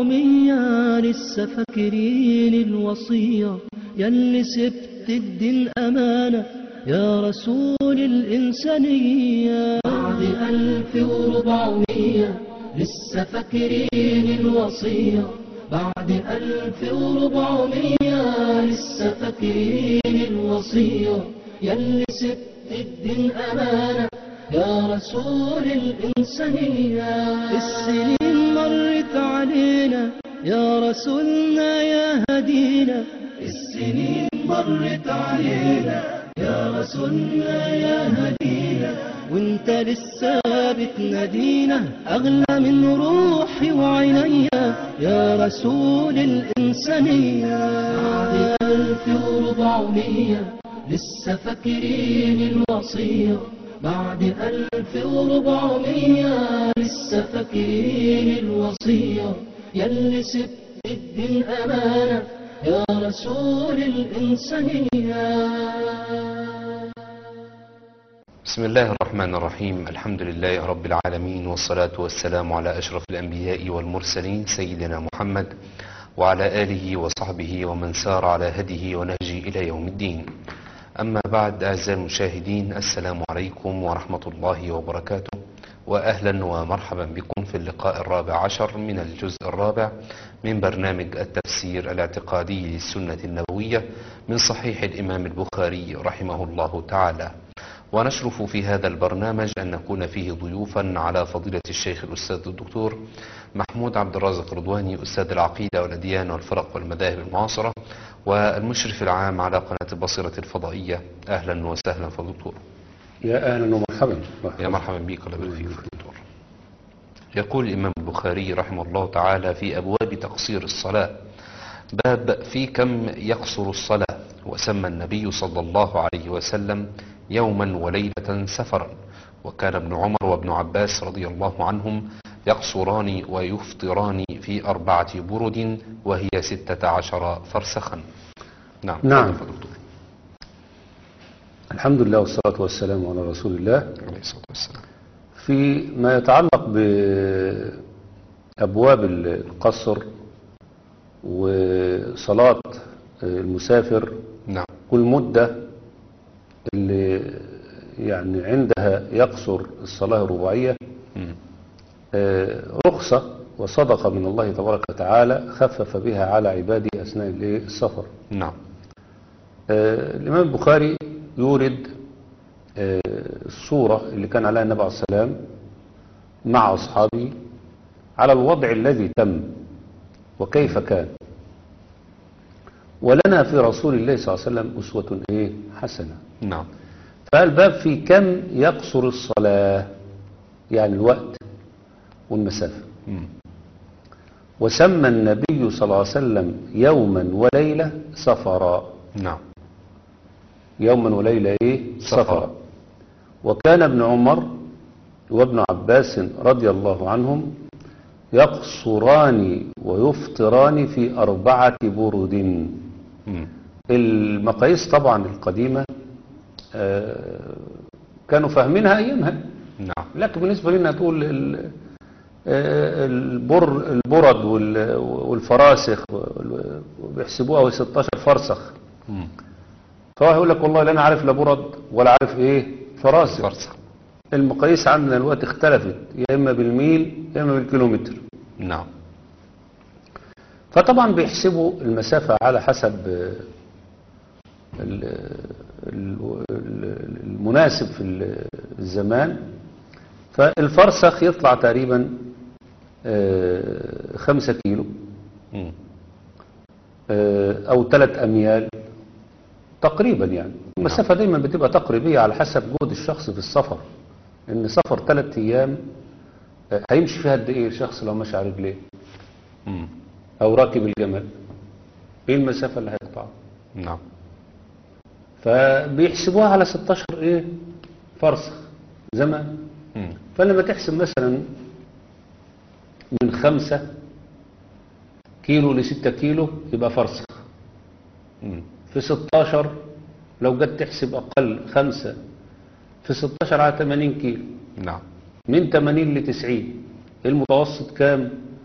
وربعمية لسه فاكرين الوصية ياللي سبت الدين أمانة يا رسول الإنسانية بعد ألف وربعمية لسه فاكرين الوصية بعد ألف وربعمية لسه فاكرين الوصية ياللي سبت الدين أمانة يا رسول الإنسانية السنين مرت علينا يا رسولنا يا هدينا السنين مرت علينا يا رسولنا يا هدينا وانت لسه بتنادينا اغلى من روحي وعينيا يا رسول الانسانيه بعد الف وربعمية لسه فاكرين الوصيه بعد ألف وربعمية لسه فاكرين الوصية ياللي سبت الدين أمانة يا رسول الإنسانية بسم الله الرحمن الرحيم الحمد لله رب العالمين والصلاة والسلام على أشرف الأنبياء والمرسلين سيدنا محمد وعلى آله وصحبه ومن سار على هديه ونهجه إلى يوم الدين أما بعد أعزائي المشاهدين السلام عليكم ورحمة الله وبركاته وأهلا ومرحبا بكم في اللقاء الرابع عشر من الجزء الرابع من برنامج التفسير الاعتقادي للسنة النبوية من صحيح الإمام البخاري رحمه الله تعالى ونشرف في هذا البرنامج أن نكون فيه ضيوفا على فضيلة الشيخ الأستاذ الدكتور محمود عبد الرازق رضواني أستاذ العقيدة والأديان والفرق والمذاهب المعاصرة والمشرف العام على قناة البصيرة الفضائية أهلا وسهلا فدكتور يا اهلا ومرحبا يا مرحبا بك الله يبارك فيك دكتور يقول الإمام البخاري رحمه الله تعالى في أبواب تقصير الصلاة باب في كم يقصر الصلاة وسمى النبي صلى الله عليه وسلم يوما وليلة سفرا وكان ابن عمر وابن عباس رضي الله عنهم يقصران ويفطران في أربعة برد وهي ستة عشر فرسخا نعم نعم. تفضل دكتور الحمد لله والصلاة والسلام على رسول الله عليه الصلاة والسلام في ما يتعلق بأبواب القصر وصلاة المسافر نعم والمدة اللي يعني عندها يقصر الصلاة الرباعية مم. آه، رخصة وصدقة من الله تبارك وتعالى خفف بها على عباده أثناء الإيه؟ السفر نعم آه، الإمام البخاري يورد آه، الصورة اللي كان عليها النبي عليه السلام مع أصحابه على الوضع الذي تم وكيف كان ولنا في رسول الله صلى الله عليه وسلم أسوة إيه حسنة نعم فالباب في كم يقصر الصلاة يعني الوقت والمسافة مم. وسمى النبي صلى الله عليه وسلم يوما وليلة سفرا نعم يوما وليلة ايه سفرا. سفرا وكان ابن عمر وابن عباس رضي الله عنهم يقصران ويفطران في أربعة برد مم. المقاييس طبعا القديمة آه، كانوا فاهمينها أيامها نعم لكن بالنسبة لنا تقول ال- آه، البر البرد وال- والفراسخ وال- وبيحسبوها 16 فرسخ مم. فهو يقول لك والله لا انا عارف لا برد ولا عارف ايه فراسخ فرصة المقاييس عندنا الوقت اختلفت يا اما بالميل يا اما بالكيلومتر نعم فطبعا بيحسبوا المسافة على حسب آه، ال- ال- ال- المناسب في ال- الزمان فالفرسخ يطلع تقريبا آه، خمسة كيلو مم. آه، او ثلاث اميال تقريبا يعني المسافة دايما بتبقى تقريبية على حسب جهد الشخص في السفر ان سفر ثلاث ايام آه، هيمشي فيها قد ايه الشخص لو مشى على رجليه مم. او راكب الجمل ايه المسافة اللي هيقطعها نعم فبيحسبوها على 16 ايه فرسخ زمان مم. فلما تحسب مثلا من خمسة كيلو لستة كيلو يبقى فرسخ مم. في 16 لو جت تحسب أقل خمسة في 16 على 80 كيلو نعم من 80 ل 90 المتوسط كام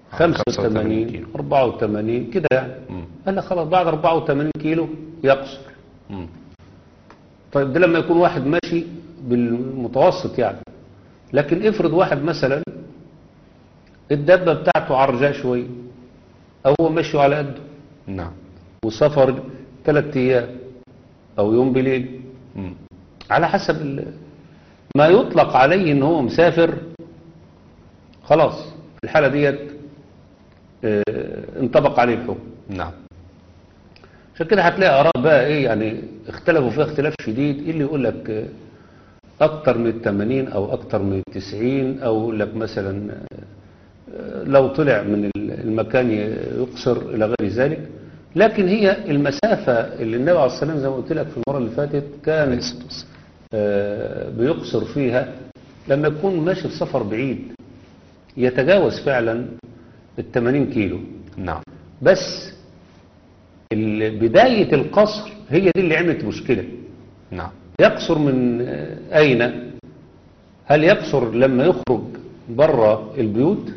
85 كيلو. 84 كده يعني مم. قال لك خلاص بعد 84 كيلو يقصر مم. طيب ده لما يكون واحد ماشي بالمتوسط يعني لكن افرض واحد مثلا الدابة بتاعته عرجاء شوية او هو ماشي على قده نعم وسفر ثلاث ايام او يوم بليل مم. على حسب ال- ما يطلق عليه ان هو مسافر خلاص في الحالة ديت آه، انطبق عليه الحكم نعم عشان كده هتلاقي اراء بقى ايه يعني اختلفوا فيها اختلاف شديد إيه اللي يقول لك آه، اكتر من 80 او اكتر من 90 او يقول لك مثلا آه، لو طلع من ال- المكان ي- يقصر الى غير ذلك لكن هي المسافة اللي النبي عليه الصلاة والسلام زي ما قلت لك في المرة اللي فاتت كان عليه الصلاة والسلام. آه، بيقصر فيها لما يكون ماشي في سفر بعيد يتجاوز فعلا ال 80 كيلو نعم بس ال- بداية القصر هي دي اللي عملت مشكلة نعم يقصر من آه، أين هل يقصر لما يخرج بره البيوت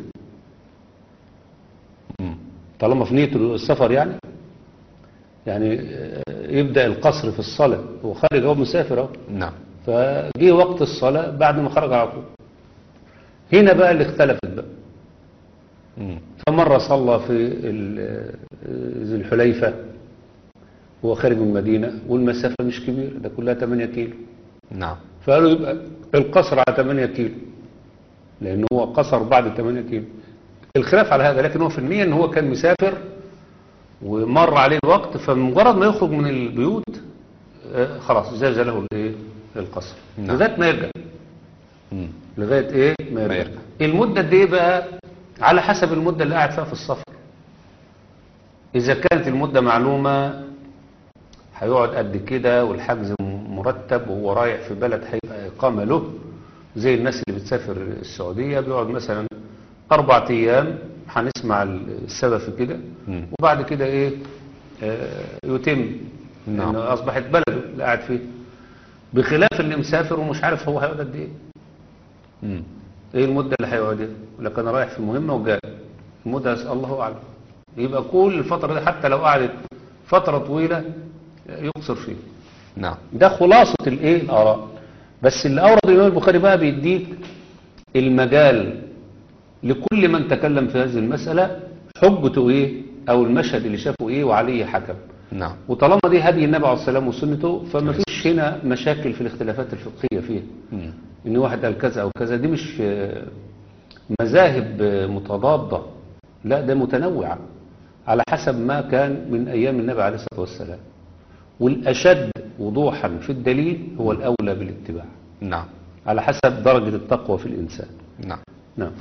مم. طالما في نية السفر يعني يعني آه، يبدأ القصر في الصلاة هو خارج هو مسافر اهو نعم فجه وقت الصلاة بعد ما خرج على طول هنا بقى اللي اختلفت بقى مم. فمرة صلى في ال- ذي الحليفة هو خارج من المدينة والمسافة مش كبيرة ده كلها 8 كيلو نعم فقالوا يبقى القصر على 8 كيلو لأنه هو قصر بعد 8 كيلو الخلاف على هذا لكن هو في النية ان هو كان مسافر ومر عليه الوقت فمجرد ما يخرج من البيوت آه، خلاص جاز له الايه القصر نعم. لغايه ما يرجع مم. لغايه ايه ما يرجع, يرجع. المده دي بقى على حسب المده اللي قاعد فيها في السفر اذا كانت المده معلومه هيقعد قد كده والحجز مرتب وهو رايح في بلد هيبقى اقامه له زي الناس اللي بتسافر السعوديه بيقعد مثلا اربع ايام هنسمع السبب في كده مم. وبعد كده ايه آه، يتم نعم. لأنه اصبحت بلده اللي قاعد فيه بخلاف اللي مسافر ومش عارف هو هيقعد قد ايه مم. ايه المدة اللي هيقعدها لك انا رايح في مهمة وجاي المدة اسأل الله اعلم يبقى كل الفترة دي حتى لو قعدت فترة طويلة يقصر فيها نعم ده خلاصة الايه الاراء بس اللي اورد الامام البخاري بقى بيديك المجال لكل من تكلم في هذه المسألة حجته ايه او المشهد اللي شافه ايه وعليه حكم نعم وطالما دي هدي النبي عليه الصلاة والسلام وسنته فما فيش هنا مشاكل في الاختلافات الفقهية فيها مم. ان واحد قال كذا او كذا دي مش آه، مذاهب آه، متضادة لا ده متنوعة على حسب ما كان من ايام النبي عليه الصلاة والسلام والاشد وضوحا في الدليل هو الاولى بالاتباع نعم على حسب درجة التقوى في الانسان نعم نعم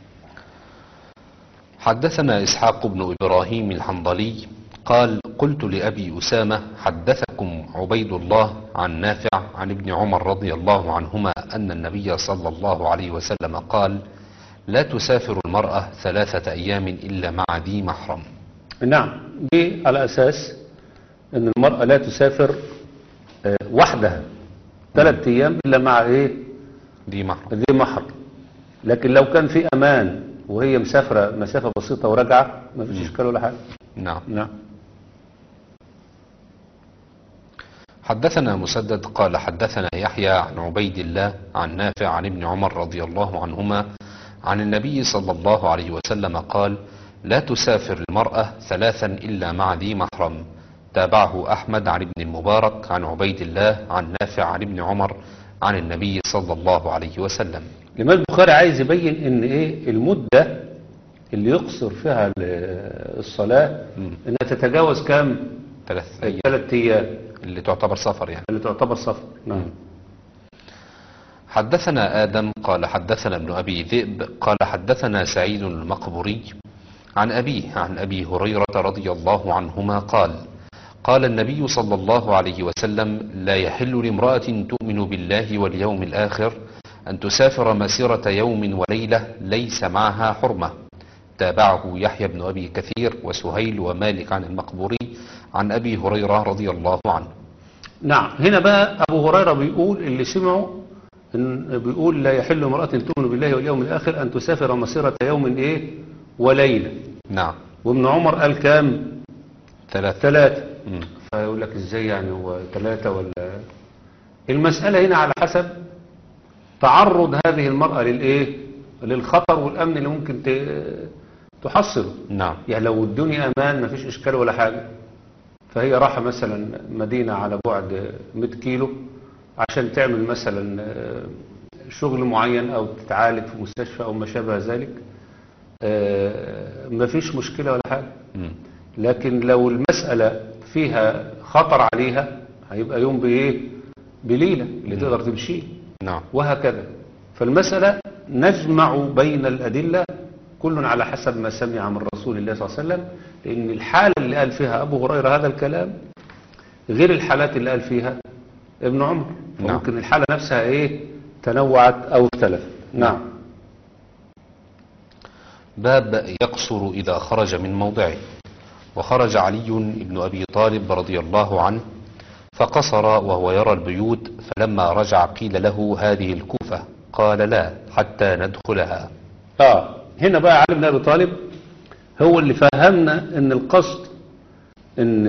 حدثنا إسحاق بن إبراهيم الحنظلي قال قلت لأبي أسامة حدثكم عبيد الله عن نافع عن ابن عمر رضي الله عنهما أن النبي صلى الله عليه وسلم قال لا تسافر المرأة ثلاثة أيام إلا مع ذي محرم نعم دي على اساس ان المرأة لا تسافر آه، وحدها ثلاث ايام الا مع ايه ذي محرم ذي محرم لكن لو كان في امان وهي مسافرة مسافة بسيطة وراجعة ما فيش اشكال ولا حاجة نعم نعم حدثنا مسدد قال حدثنا يحيى عن عبيد الله عن نافع عن ابن عمر رضي الله عنهما عن النبي صلى الله عليه وسلم قال لا تسافر المرأة ثلاثا إلا مع ذي محرم تابعه أحمد عن ابن المبارك عن عبيد الله عن نافع عن ابن عمر عن النبي صلى الله عليه وسلم الإمام البخاري عايز يبين ان ايه المدة اللي يقصر فيها ال- الصلاة مم. انها تتجاوز كام ثلاث أيام ثلاث ايام اللي تعتبر سفر يعني اللي تعتبر سفر نعم حدثنا آدم قال حدثنا ابن أبي ذئب قال حدثنا سعيد المقبري عن أبيه عن أبي هريرة رضي الله عنهما قال قال النبي صلى الله عليه وسلم لا يحل لامرأة تؤمن بالله واليوم الآخر أن تسافر مسيرة يوم وليلة ليس معها حرمة تابعه يحيى بن أبي كثير وسهيل ومالك عن المقبوري عن أبي هريرة رضي الله عنه نعم هنا بقى ابو هريرة بيقول اللي سمعوا إن بيقول لا يحل امرأة تؤمن بالله واليوم الاخر ان تسافر مسيرة يوم ايه وليلة نعم وابن عمر قال كام ثلاثة ثلاثة مم. فيقول لك ازاي يعني هو ثلاثة ولا المسألة هنا على حسب تعرض هذه المرأة للايه للخطر والامن اللي ممكن ت- تحصله نعم يعني لو الدنيا امان مفيش اشكال ولا حاجة فهي راحة مثلا مدينة على بعد 100 كيلو عشان تعمل مثلا آه، شغل معين او تتعالج في مستشفى او ما شابه ذلك آه، مفيش مشكلة ولا حاجة مم. لكن لو المسألة فيها خطر عليها هيبقى يوم بإيه بليلة اللي تقدر تمشيه نعم وهكذا فالمسألة نجمع بين الأدلة كل على حسب ما سمع من رسول الله صلى الله عليه وسلم لأن الحالة اللي قال فيها أبو هريرة هذا الكلام غير الحالات اللي قال فيها ابن عمر نعم. ممكن الحالة نفسها إيه تنوعت أو اختلفت نعم باب يقصر إذا خرج من موضعه وخرج علي بن أبي طالب رضي الله عنه فقصر وهو يرى البيوت فلما رجع قيل له هذه الكوفة قال لا حتى ندخلها اه هنا بقى علي بن ابي طالب هو اللي فهمنا ان القصد ان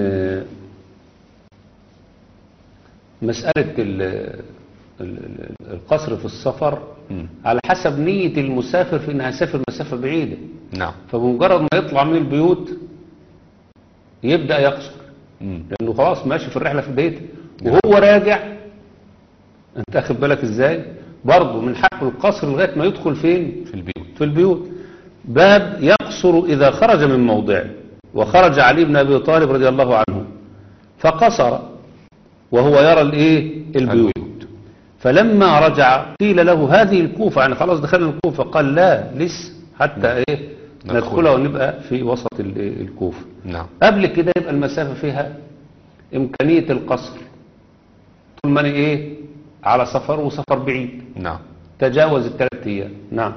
مسألة ال- ال- ال- القصر في السفر مم. على حسب نية المسافر في انها سافر مسافة بعيدة نعم فبمجرد ما يطلع من البيوت يبدأ يقصر مم. لانه خلاص ماشي في الرحلة في البيت وهو راجع انت اخد بالك ازاي برضه من حق القصر لغاية ما يدخل فين في البيوت في البيوت باب يقصر إذا خرج من موضعه وخرج علي بن أبي طالب رضي الله عنه فقصر وهو يرى الايه البيوت فلما رجع قيل له هذه الكوفة يعني خلاص دخلنا الكوفة قال لا لسه حتى ايه ندخل. ندخلها ونبقى في وسط ال- الكوفة نعم قبل كده يبقى المسافة فيها إمكانية القصر طول ما أنا ايه على سفر وسفر بعيد نعم تجاوز الثلاث أيام نعم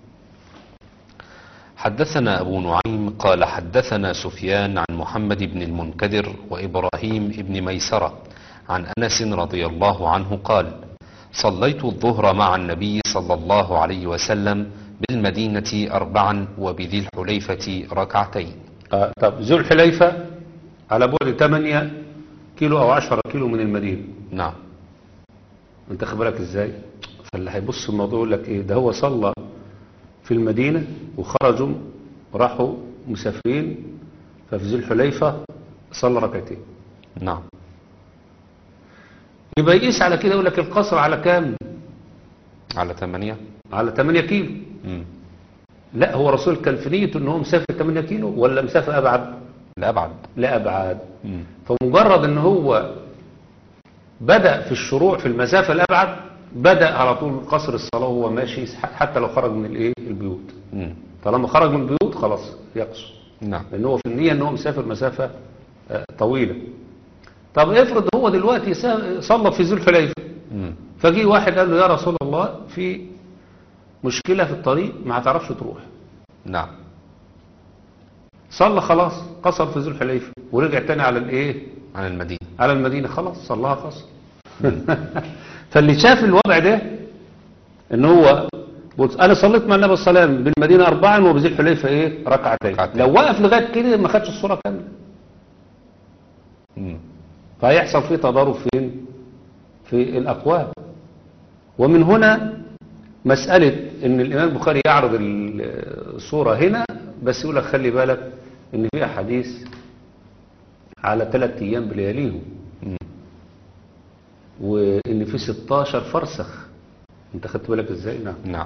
حدثنا أبو نعيم قال حدثنا سفيان عن محمد بن المنكدر وإبراهيم بن ميسرة عن أنس رضي الله عنه قال صليت الظهر مع النبي صلى الله عليه وسلم بالمدينة أربعا وبذي الحليفة ركعتين آه طب ذو الحليفة على بعد 8 كيلو أو 10 كيلو من المدينة نعم أنت خد بالك إزاي فاللي هيبص الموضوع يقول لك إيه ده هو صلى في المدينة وخرجوا راحوا مسافرين ففي ذو الحليفة صلى ركعتين نعم يبقى يقيس على كده يقول لك القصر على كام على ثمانية على 8 كيلو مم. لا هو الرسول كان في نيته ان هو مسافر 8 كيلو ولا مسافر ابعد لا أبعد لا ابعد مم. فمجرد ان هو بدأ في الشروع في المسافة الابعد بدأ على طول قصر الصلاة وهو ماشي حتى لو خرج من الايه البيوت مم. طالما خرج من البيوت خلاص يقصر نعم لان هو في النية ان هو مسافر مسافة آه، طويلة طب افرض هو دلوقتي سا- صلى في ذو الحليفة مم. فجي واحد قال له يا رسول الله في مشكلة في الطريق ما هتعرفش تروح نعم صلى خلاص قصر في ذو الحليفة ورجع تاني على الايه عن المدينة على المدينة خلاص صلاها قصر فاللي شاف الوضع ده ان هو بص انا صليت مع النبي صلى الله عليه وسلم بالمدينة اربعا وبذي الحليفة ايه ركعتين ركعتين. لو وقف لغاية كده ما خدش الصورة كاملة مم. فهيحصل فيه تضارب فين في الأقوال ومن هنا مسألة ان الإمام البخاري يعرض الصورة هنا بس يقول لك خلي بالك ان في أحاديث على ثلاث أيام بلياليهم مم. وان في 16 فرسخ انت خدت بالك ازاي نعم نعم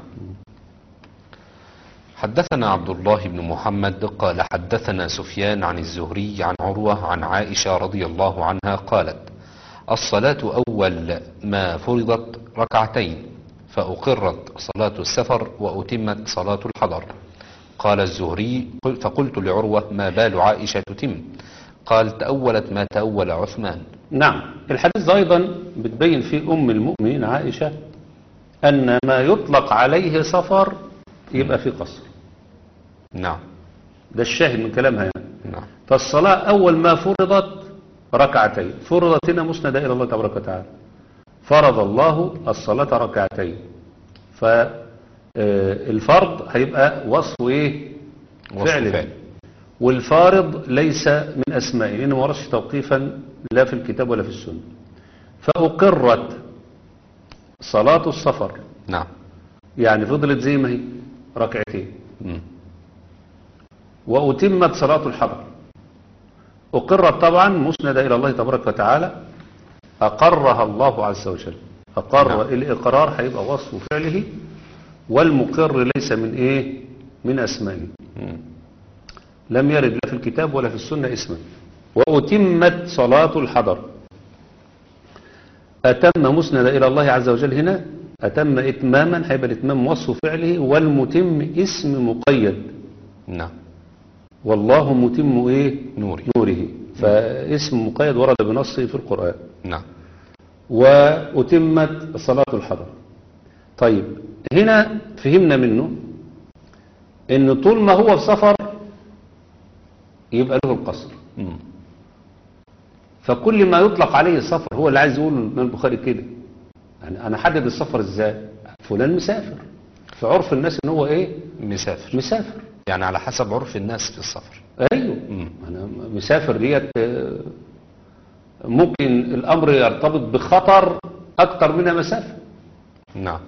حدثنا عبد الله بن محمد قال حدثنا سفيان عن الزهري عن عروة عن عائشة رضي الله عنها قالت الصلاة أول ما فرضت ركعتين فأقرت صلاة السفر وأتمت صلاة الحضر قال الزهري قل- فقلت لعروة ما بال عائشة تتم قال تأولت ما تأول عثمان نعم الحديث أيضا بتبين فيه أم المؤمنين عائشة أن ما يطلق عليه سفر يبقى فيه قصر نعم ده الشاهد من كلامها يعني نعم فالصلاة أول ما فرضت ركعتين فرضت هنا مسندة إلى الله تبارك وتعالى فرض الله الصلاة ركعتين فالفرض هيبقى وصف إيه وصف فعل فعل. والفارض ليس من أسمائه لأنه ما وردش توقيفا لا في الكتاب ولا في السنة فأقرت صلاة السفر نعم يعني فضلت زي ما هي ركعتين مم. وأتمت صلاة الحضر أقرت طبعا مسندة إلى الله تبارك وتعالى أقرها الله عز وجل أقر نعم. الإقرار هيبقى وصف فعله والمقر ليس من إيه من أسمائه مم. لم يرد لا في الكتاب ولا في السنة اسما وأتمت صلاة الحضر أتم مسند إلى الله عز وجل هنا أتم إتماما هيبقى الإتمام وصف فعله والمتم اسم مقيد نعم والله متم إيه نوري نوره فاسم مقيد ورد بنصه في القرآن نعم وأتمت صلاة الحضر طيب هنا فهمنا منه ان طول ما هو في سفر يبقى له القصر مم. فكل ما يطلق عليه السفر هو اللي عايز يقوله الإمام البخاري كده يعني انا حدد السفر ازاي فلان مسافر في عرف الناس ان هو ايه مسافر مسافر يعني على حسب عرف الناس في السفر ايوه مم. انا مسافر ديت آه، ممكن الامر يرتبط بخطر اكتر منها مسافه نعم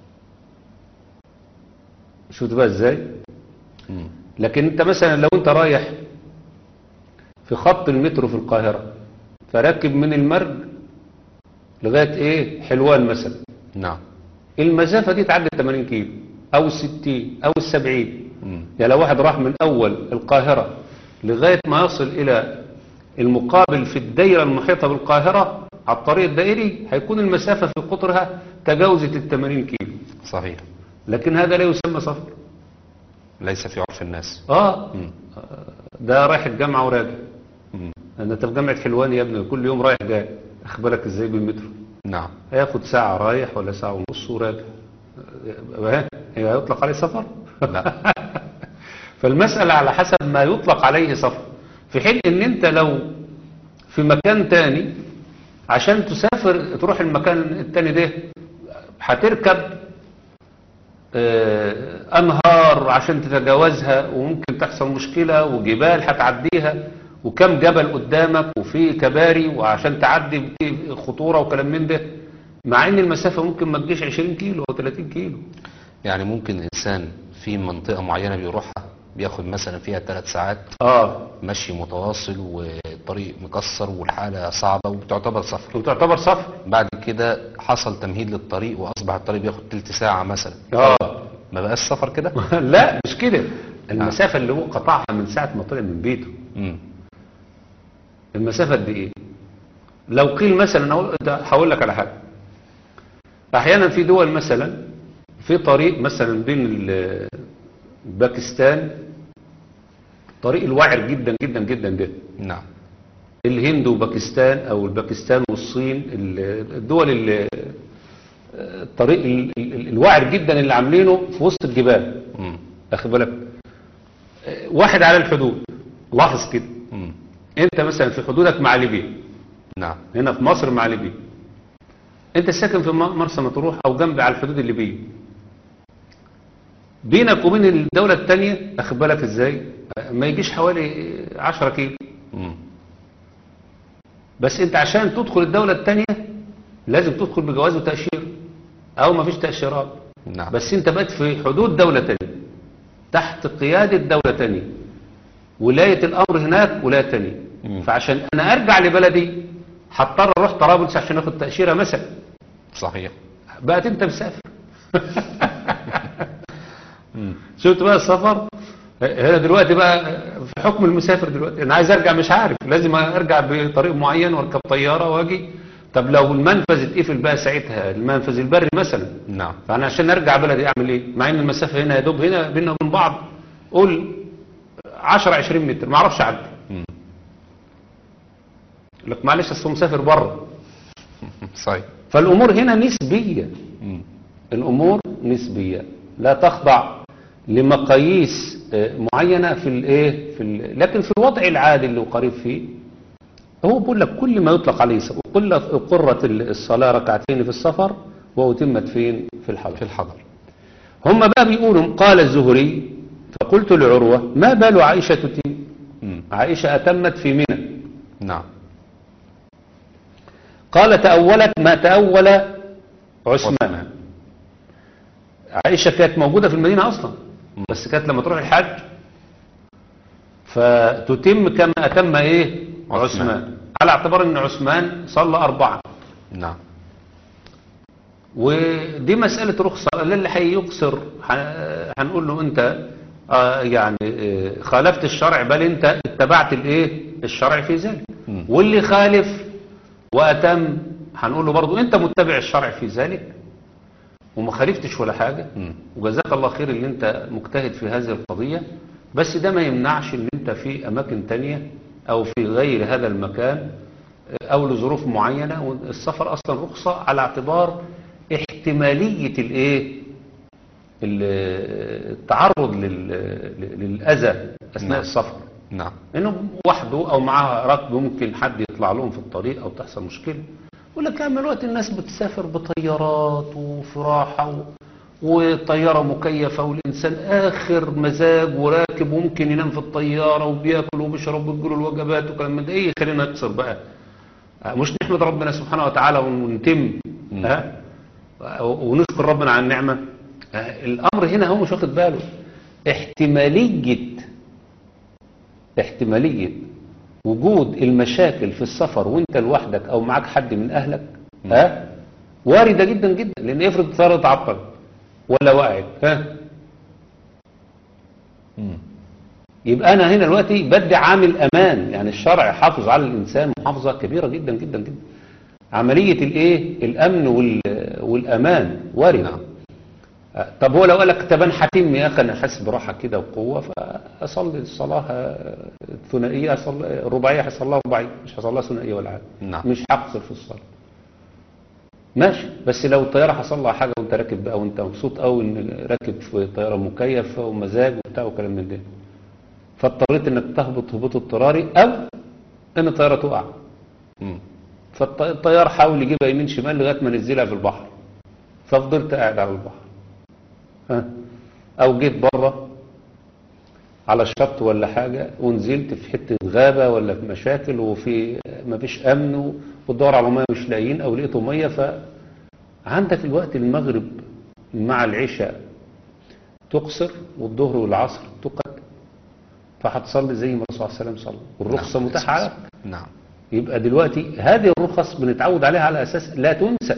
شفت بقى ازاي مم. لكن انت مثلا لو انت رايح في خط المترو في القاهرة فراكب من المرج لغاية ايه حلوان مثلا نعم المسافة دي تعدي 80 كيلو او 60 او 70 مم. يعني لو واحد راح من اول القاهرة لغاية ما يصل الى المقابل في الدايرة المحيطة بالقاهرة على الطريق الدائري هيكون المسافة في قطرها تجاوزت ال 80 كيلو صحيح لكن هذا لا يسمى سفر ليس في عرف الناس اه مم. ده رايح الجامعة وراجع مم. انا انت في جامعة حلوان يا ابني كل يوم رايح جاي اخبرك ازاي بالمترو نعم هياخد ساعة رايح ولا ساعة ونص وراجع اه، هي هيطلق عليه سفر لا فالمسألة على حسب ما يطلق عليه سفر في حين ان انت لو في مكان تاني عشان تسافر تروح المكان التاني ده هتركب اه، انهار عشان تتجاوزها وممكن تحصل مشكلة وجبال هتعديها وكم جبل قدامك وفي كباري وعشان تعدي في خطورة وكلام من ده مع ان المسافة ممكن ما تجيش 20 كيلو او 30 كيلو يعني ممكن إنسان في منطقة معينة بيروحها بياخد مثلا فيها ثلاث ساعات اه مشي متواصل والطريق مكسر والحالة صعبة وتعتبر سفر وتعتبر سفر بعد كده حصل تمهيد للطريق وأصبح الطريق بياخد تلت ساعة مثلا اه ما بقاش سفر كده لا مش كده المسافة اللي هو قطعها من ساعة ما طلع من بيته مم. المسافة دي ايه لو قيل مثلا أقول- ده هقول لك على حاجة احيانا في دول مثلا في طريق مثلا بين ال- باكستان طريق الوعر جدا جدا جدا ده نعم الهند وباكستان او الباكستان والصين ال- الدول اللي الطريق ال- ال- الوعر جدا اللي عاملينه في وسط الجبال مم. اخد بالك آه، واحد على الحدود لاحظ كده مم. انت مثلا في حدودك مع ليبيا نعم هنا في مصر مع ليبيا انت ساكن في م- مرسى مطروح او جنب على الحدود الليبيه بينك وبين الدوله الثانيه اخد بالك ازاي آه، ما يجيش حوالي 10 كيلو مم. بس انت عشان تدخل الدوله الثانيه لازم تدخل بجواز وتاشيره او ما فيش تاشيرات نعم بس انت بقيت في حدود دولة تانية تحت قيادة دولة تانية ولاية الامر هناك ولاية تانية مم. فعشان انا ارجع لبلدي هضطر اروح طرابلس عشان اخد تأشيرة مثلا صحيح بقت انت مسافر شفت بقى السفر هنا دلوقتي بقى في حكم المسافر دلوقتي انا عايز ارجع مش عارف لازم ارجع بطريق معين واركب طيارة واجي طب لو المنفذ اتقفل بقى ساعتها المنفذ البري مثلا نعم فانا عشان ارجع بلدي اعمل ايه مع ان المسافه هنا يا دوب هنا بيننا وبين بعض قول 10 20 متر ما اعرفش اعدي مم. يقول لك معلش اصل هو مسافر بره صحيح فالامور هنا نسبيه مم. الامور نسبيه لا تخضع لمقاييس آه، معينه في الايه في ال... لكن في الوضع العادي اللي هو قريب فيه هو بيقول لك كل ما يطلق عليه س- قل قرة الصلاة ركعتين في السفر وأتمت فين في الحضر في الحضر هم بقى بيقولوا قال الزهري فقلت لعروة ما بال عائشة تتم مم. عائشة أتمت في منى نعم قال تأولت ما تأول عثمان عائشة كانت موجودة في المدينة أصلا بس كانت لما تروح الحج فتتم كما أتم إيه عثمان. عثمان على اعتبار أن عثمان صلى أربعة نعم ودي مسألة رخصة اللي هيقصر ه- هنقول له أنت آه، يعني آه، خالفت الشرع بل أنت اتبعت الإيه الشرع في ذلك مم. واللي خالف وأتم هنقول له برضو أنت متبع الشرع في ذلك وما خالفتش ولا حاجة مم. وجزاك الله خير اللي أنت مجتهد في هذه القضية بس ده ما يمنعش ان أنت في أماكن تانية أو في غير هذا المكان أو لظروف معينة والسفر أصلا رخصة على اعتبار احتمالية الإيه ال- التعرض لل- للأذى أثناء نعم. السفر نعم انه وحده او معاه ركب ممكن حد يطلع لهم في الطريق او تحصل مشكله ولا كان من الوقت الناس بتسافر بطيارات وفي راحه و... وطياره مكيفه والانسان اخر مزاج وراكب وممكن ينام في الطياره وبياكل وبيشرب وبيجيله الوجبات وكلام من ده ايه خلينا نقصر بقى آه، مش نحمد ربنا سبحانه وتعالى ونتم مم. ها ونشكر ربنا على النعمه آه، الامر هنا هو مش واخد باله احتماليه احتمالية وجود المشاكل في السفر وانت لوحدك او معاك حد من اهلك ها واردة جدا جدا لان افرض الطيارة اتعطل ولا وقعت ها مم. يبقى انا هنا دلوقتي بدي عامل امان يعني الشرع حافظ على الانسان محافظة كبيرة جدا جدا جدا عملية الايه الامن وال والامان واردة نعم. آه، طب هو لو قال لك طب انا هتم يا اخي انا حاسس براحه كده وقوه فاصلي الصلاه آه، الثنائيه اصلي رباعيه هصليها رباعيه مش هصليها ثنائيه ولا حاجه نعم. مش هقصر في الصلاه ماشي بس لو الطياره حصل لها حاجه وانت راكب بقى وانت مبسوط قوي ان راكب في طياره مكيفه ومزاج وبتاع وكلام من ده فاضطريت انك تهبط هبوط اضطراري او ان الطياره تقع مم. فالطيار حاول يجيبها يمين شمال لغايه ما نزلها في البحر ففضلت قاعد على البحر ها او جيت بره على الشط ولا حاجه ونزلت في حته غابه ولا في مشاكل وفي مفيش امن و- وتدور على ميه مش لاقيين او لقيتوا ميه فعندك الوقت المغرب مع العشاء تقصر والظهر والعصر تقدم فهتصلي زي ما الرسول صلى الله عليه وسلم صلى والرخصه نعم. متاحه عليك نعم يبقى دلوقتي هذه الرخص بنتعود عليها على أساس لا تنسى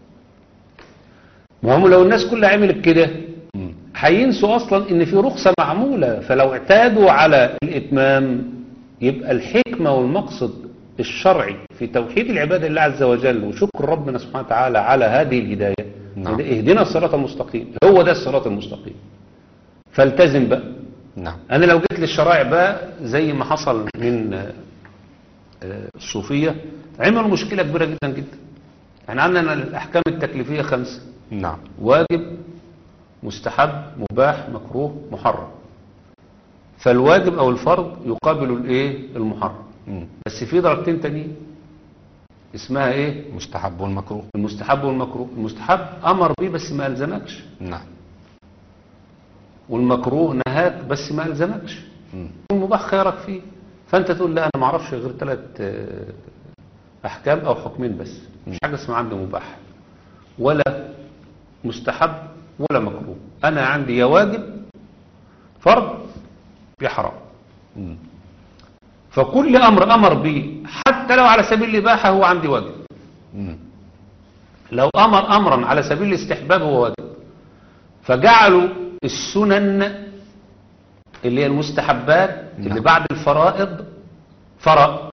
ما هم لو الناس كلها عملت كده مم. هينسوا أصلا إن في رخصة معمولة فلو اعتادوا على الإتمام يبقى الحكمة والمقصد الشرعي في توحيد العبادة لله عز وجل وشكر ربنا سبحانه وتعالى على هذه الهداية نعم. اهدنا الصراط المستقيم هو ده الصراط المستقيم فالتزم بقى نعم انا لو جيت للشرائع بقى زي ما حصل من آه، آه، الصوفية عملوا مشكلة كبيرة جدا جدا يعني عندنا الأحكام التكليفية خمسة نعم واجب مستحب مباح مكروه محرم فالواجب أو الفرض يقابل الإيه المحرم مم. بس في درجتين تانيين اسمها إيه مستحب والمكروه المستحب والمكروه المستحب أمر بيه بس ما ألزمكش نعم والمكروه نهاك بس ما ألزمكش مم. المباح خيرك فيه فانت تقول لا انا ما اعرفش غير ثلاث احكام او حكمين بس مش حاجه اسمها عندي مباح ولا مستحب ولا مكروه انا عندي يا واجب فرض يا حرام مم. فكل امر امر به حتى لو على سبيل الاباحه هو عندي واجب مم. لو امر امرا على سبيل الاستحباب هو واجب فجعلوا السنن اللي هي المستحبات اللي نعم. بعد الفرائض فرض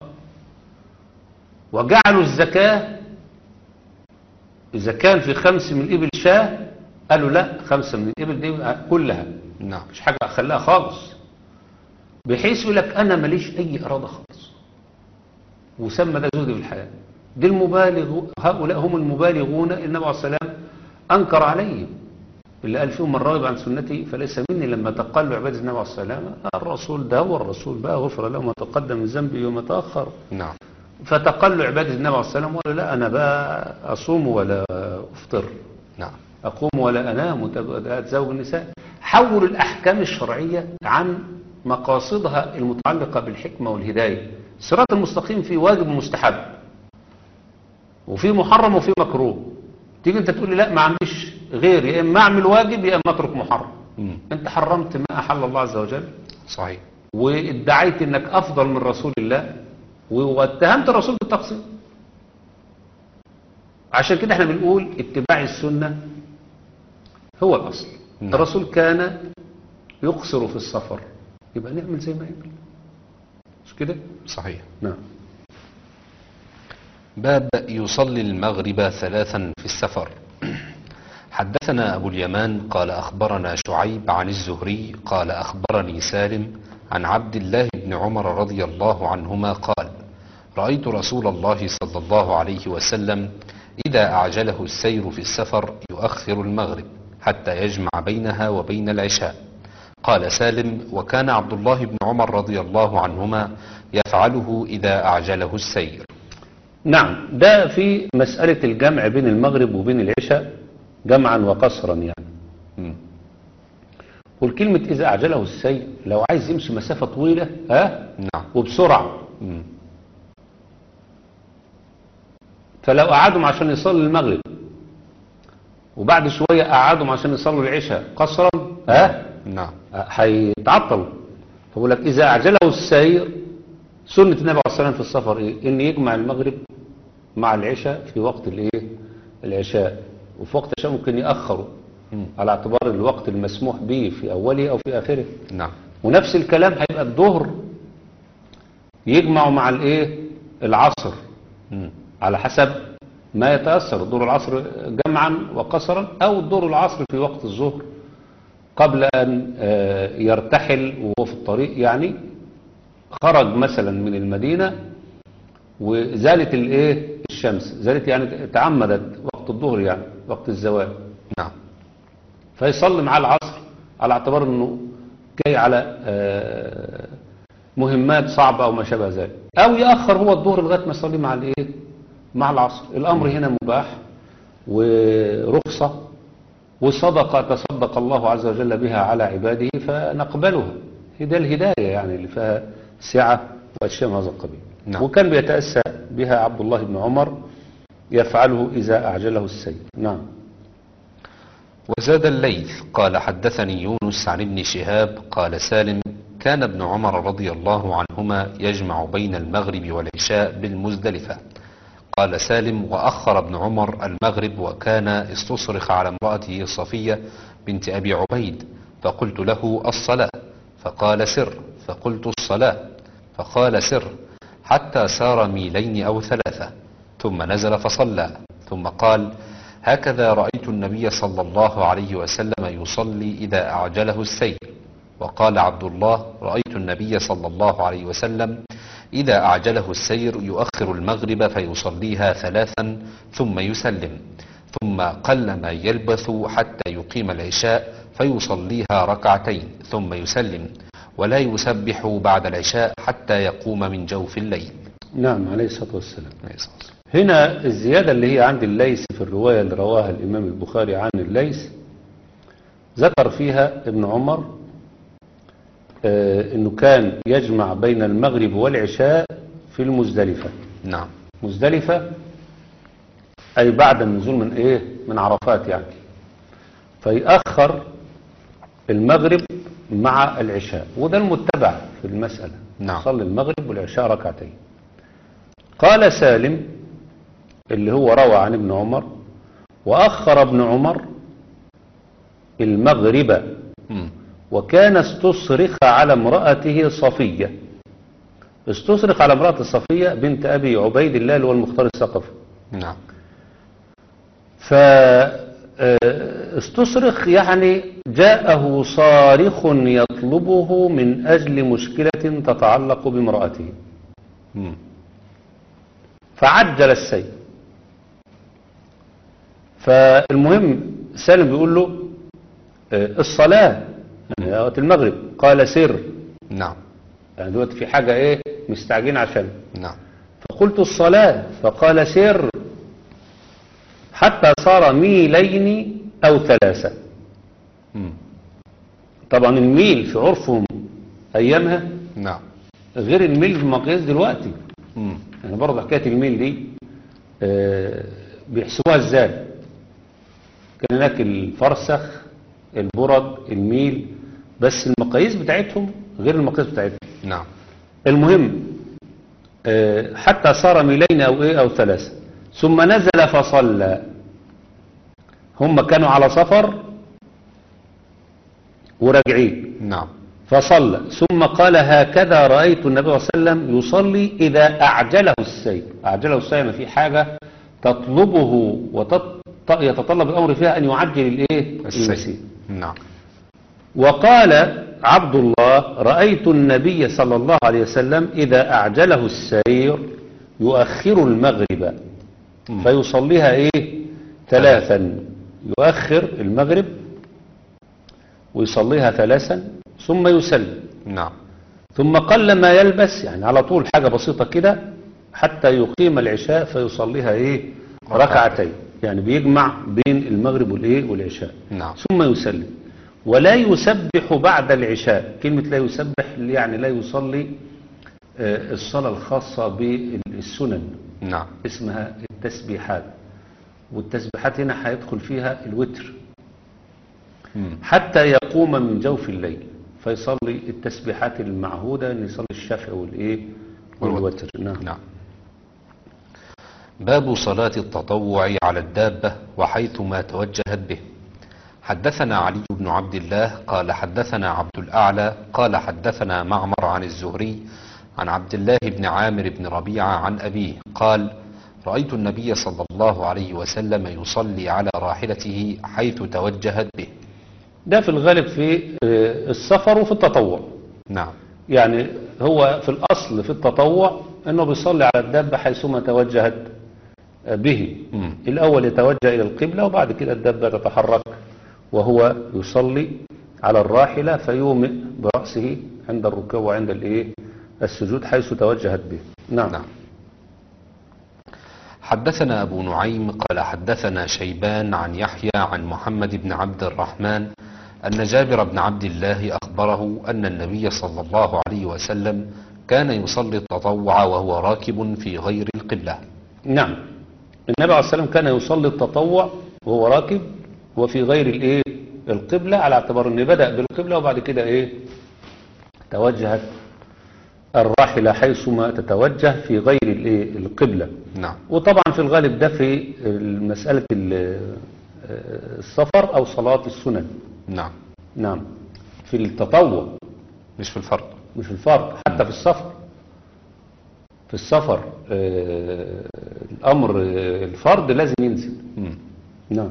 وجعلوا الزكاة إذا كان في خمس من الإبل شاه قالوا لا خمسة من الإبل دي كلها نعم مش حاجة أخليها خالص بحيث يقول لك أنا ماليش أي إرادة خالص وسمى ده زهد في الحياة دي المبالغ هؤلاء هم المبالغون النبي عليه الصلاة والسلام أنكر عليهم اللي قال فيهم من راغب عن سنتي فليس مني لما تقلوا عباد النبي عليه الصلاة والسلام الرسول ده هو الرسول بقى غفر له ما تقدم من ذنبي وما تأخر نعم فتقلوا عباد النبي عليه الصلاة والسلام وقالوا لا أنا بقى أصوم ولا أفطر نعم أقوم ولا أنام وأتزوج النساء حول الأحكام الشرعية عن مقاصدها المتعلقة بالحكمة والهداية الصراط المستقيم فيه واجب ومستحب وفي محرم وفي مكروه تيجي انت تقول لي لا ما عنديش غير يا اما اعمل واجب يا اما اترك محرم مم. انت حرمت ما احل الله عز وجل صحيح وادعيت انك افضل من رسول الله واتهمت الرسول بالتقصير عشان كده احنا بنقول اتباع السنة هو الاصل نعم. الرسول كان يقصر في السفر يبقى نعمل زي ما يعمل مش كده صحيح نعم باب يصلي المغرب ثلاثا في السفر حدثنا أبو اليمان قال أخبرنا شعيب عن الزهري قال أخبرني سالم عن عبد الله بن عمر رضي الله عنهما قال رأيت رسول الله صلى الله عليه وسلم إذا أعجله السير في السفر يؤخر المغرب حتى يجمع بينها وبين العشاء قال سالم وكان عبد الله بن عمر رضي الله عنهما يفعله إذا أعجله السير نعم ده في مسألة الجمع بين المغرب وبين العشاء جمعا وقصرا يعني مم. والكلمة إذا أعجله السير لو عايز يمشي مسافة طويلة ها نعم وبسرعة مم. فلو قعدهم عشان يصلي المغرب وبعد شوية قعدهم عشان يصلوا العشاء قصرا ها نعم هيتعطلوا فبقول لك إذا أعجله السير سنة النبي عليه الصلاة والسلام في السفر إيه؟ إن يجمع المغرب مع العشاء في وقت الإيه العشاء وفي وقت العشاء ممكن يأخره مم. على اعتبار الوقت المسموح به في أوله أو في آخره نعم ونفس الكلام هيبقى الظهر يجمعوا مع الإيه العصر مم. على حسب ما يتأثر الظهر العصر جمعا وقصرا أو الظهر العصر في وقت الظهر قبل أن آه، يرتحل وهو في الطريق يعني خرج مثلا من المدينة وزالت الايه الشمس زالت يعني تعمدت وقت الظهر يعني وقت الزوال نعم فيصلي مع العصر على اعتبار انه جاي على آه، مهمات صعبة او ما شابه ذلك او يأخر هو الظهر لغاية ما يصلي مع الايه مع العصر الامر هنا مباح ورخصة وصدقة تصدق الله عز وجل بها على عباده فنقبلها هي الهداية يعني اللي فيها سعة وأشياء من هذا القبيل نعم. وكان بيتأسى بها عبد الله بن عمر يفعله إذا أعجله السيد نعم وزاد الليث قال حدثني يونس عن ابن شهاب قال سالم كان ابن عمر رضي الله عنهما يجمع بين المغرب والعشاء بالمزدلفة قال سالم وأخر ابن عمر المغرب وكان استصرخ على امرأته صفية بنت أبي عبيد فقلت له الصلاة فقال سر فقلت الصلاة فقال سر حتى سار ميلين أو ثلاثة ثم نزل فصلى ثم قال هكذا رأيت النبي صلى الله عليه وسلم يصلي إذا أعجله السير وقال عبد الله رأيت النبي صلى الله عليه وسلم إذا أعجله السير يؤخر المغرب فيصليها ثلاثا ثم يسلم ثم قل ما يلبث حتى يقيم العشاء فيصليها ركعتين ثم يسلم ولا يسبح بعد العشاء حتى يقوم من جوف الليل نعم عليه الصلاة والسلام هنا الزيادة اللي هي عند الليث في الرواية اللي رواها الإمام البخاري عن الليث ذكر فيها ابن عمر آه انه كان يجمع بين المغرب والعشاء في المزدلفة نعم مزدلفة أي بعد النزول من إيه من عرفات يعني فيأخر المغرب مع العشاء وده المتبع في المسألة نعم. صلي المغرب والعشاء ركعتين قال سالم اللي هو روى عن ابن عمر وأخر ابن عمر المغرب مم. وكان استصرخ على امرأته صفية استصرخ على امرأة صفية بنت أبي عبيد الله اللي هو المختار الثقفي نعم فاستصرخ يعني جاءه صارخ يطلبه من أجل مشكلة تتعلق بامرأته مم. فعجل السير فالمهم سالم بيقول له آه، الصلاة يعني وقت المغرب قال سر نعم يعني دلوقتي في حاجة ايه مستعجلين عشان نعم فقلت الصلاة فقال سر حتى صار ميلين أو ثلاثة مم. طبعا الميل في عرفهم أيامها نعم غير الميل في المقياس دلوقتي مم. يعني برضه حكاية الميل دي آه، بيحسبوها ازاي كان هناك الفرسخ البرد الميل بس المقاييس بتاعتهم غير المقاييس بتاعتهم نعم المهم آه، حتى صار ميلين او ايه او ثلاثة ثم نزل فصلى هم كانوا على سفر وراجعين نعم فصلى ثم قال هكذا رأيت النبي صلى الله عليه وسلم يصلي إذا أعجله السير أعجله السير يعني في حاجة تطلبه ويتطلب الأمر فيها أن يعجل الإيه المسير السيد نعم وقال عبد الله رأيت النبي صلى الله عليه وسلم إذا أعجله السير يؤخر المغرب مم. فيصليها إيه ثلاثا يؤخر المغرب ويصليها ثلاثا ثم يسلم نعم ثم قل ما يلبس يعني على طول حاجة بسيطة كده حتى يقيم العشاء فيصليها ايه ركعتين يعني بيجمع بين المغرب والايه والعشاء نعم ثم يسلم ولا يسبح بعد العشاء كلمة لا يسبح يعني لا يصلي آه، الصلاة الخاصة بالسنن نعم اسمها التسبيحات والتسبيحات هنا هيدخل فيها الوتر مم. حتى يقوم من جوف الليل فيصلي التسبيحات المعهودة ان يصلي الشفع والايه والوتر نعم نعم باب صلاة التطوع على الدابة وحيثما توجهت به حدثنا علي بن عبد الله قال حدثنا عبد الأعلى قال حدثنا معمر عن الزهري عن عبد الله بن عامر بن ربيعة عن أبيه قال رأيت النبي صلى الله عليه وسلم يصلي على راحلته حيث توجهت به ده في الغالب في آه، السفر وفي التطوع نعم يعني هو في الأصل في التطوع أنه بيصلي على الدابة حيثما توجهت آه، به مم. الأول يتوجه إلى القبلة وبعد كده الدابة تتحرك وهو يصلي على الراحلة فيومئ برأسه عند الركوع وعند الإيه السجود حيث توجهت به نعم, نعم حدثنا أبو نعيم قال حدثنا شيبان عن يحيى عن محمد بن عبد الرحمن أن جابر بن عبد الله أخبره أن النبي صلى الله عليه وسلم كان يصلي التطوع وهو راكب في غير القبلة نعم النبي عليه الصلاة والسلام كان يصلي التطوع وهو راكب وفي غير الايه القبلة على اعتبار انه بدأ بالقبلة وبعد كده ايه توجهت الراحلة حيثما تتوجه في غير الايه القبلة نعم وطبعا في الغالب ده في مسألة ال- السفر او صلاة السنن نعم نعم في التطوع مش في الفرض مش في الفرض حتى في السفر في السفر آه، الامر آه، الفرض لازم ينزل مم. نعم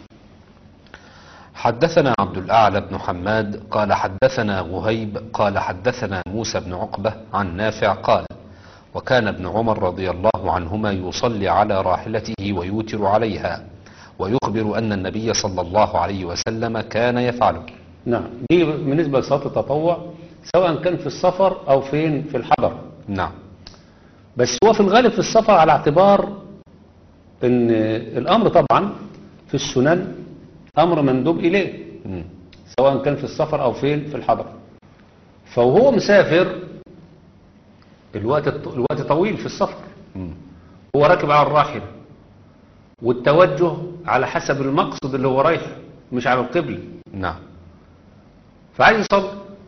حدثنا عبد الأعلى بن حماد قال حدثنا وهيب قال حدثنا موسى بن عقبة عن نافع قال وكان ابن عمر رضي الله عنهما يصلي على راحلته ويوتر عليها ويخبر أن النبي صلى الله عليه وسلم كان يفعله نعم دي بالنسبة لصلاة التطوع سواء كان في السفر أو فين في الحضر نعم بس هو في الغالب في السفر على اعتبار ان الأمر طبعا في السنن أمر مندوب إليه مم. سواء كان في السفر أو فين في الحضر فهو مسافر الوقت الوقت طويل في السفر مم. هو راكب على الراحل والتوجه على حسب المقصد اللي هو رايح مش على القبلة نعم فعايز يصلي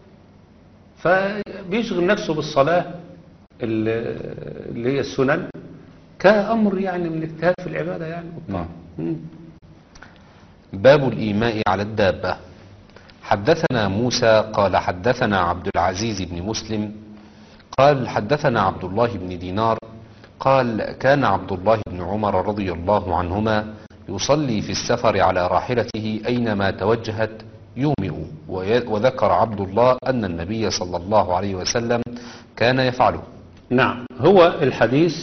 فبيشغل نفسه بالصلاة ال- اللي هي السنن كأمر يعني من الاجتهاد في العبادة يعني نعم. مم. باب الإيماء على الدابة حدثنا موسى قال حدثنا عبد العزيز بن مسلم قال حدثنا عبد الله بن دينار قال كان عبد الله بن عمر رضي الله عنهما يصلي في السفر على راحلته أينما توجهت يومئ وي- وذكر عبد الله أن النبي صلى الله عليه وسلم كان يفعله نعم هو الحديث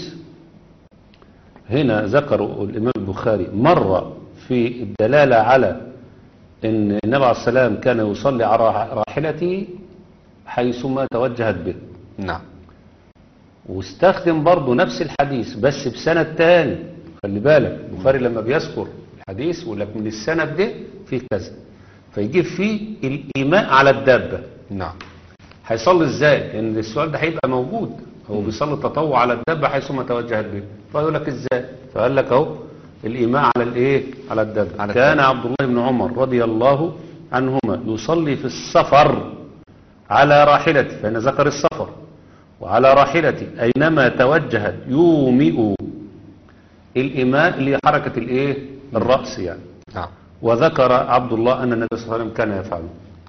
هنا ذكره الإمام البخاري مرة في الدلالة على أن النبي عليه السلام كان يصلي على راحلته حيثما توجهت به نعم واستخدم برضه نفس الحديث بس بسند تاني خلي بالك البخاري لما بيذكر الحديث يقول لك من السند ده فيه كذا فيجيب فيه الإيماء على الدابة نعم هيصلي ازاي لان السؤال ده هيبقى موجود هو بيصلي التطوع على الدابة حيثما توجهت به فيقول لك ازاي فقال لك اهو الإيماء على الايه على الدابة على كان الدابة. عبد الله بن عمر رضي الله عنهما يصلي في السفر على راحلته فإن ذكر السفر وعلى راحلته أينما توجهت يومئ الإيماء اللي هي حركة الايه الرأس يعني نعم وذكر عبد الله أن النبي صلى الله عليه وسلم كان يفعله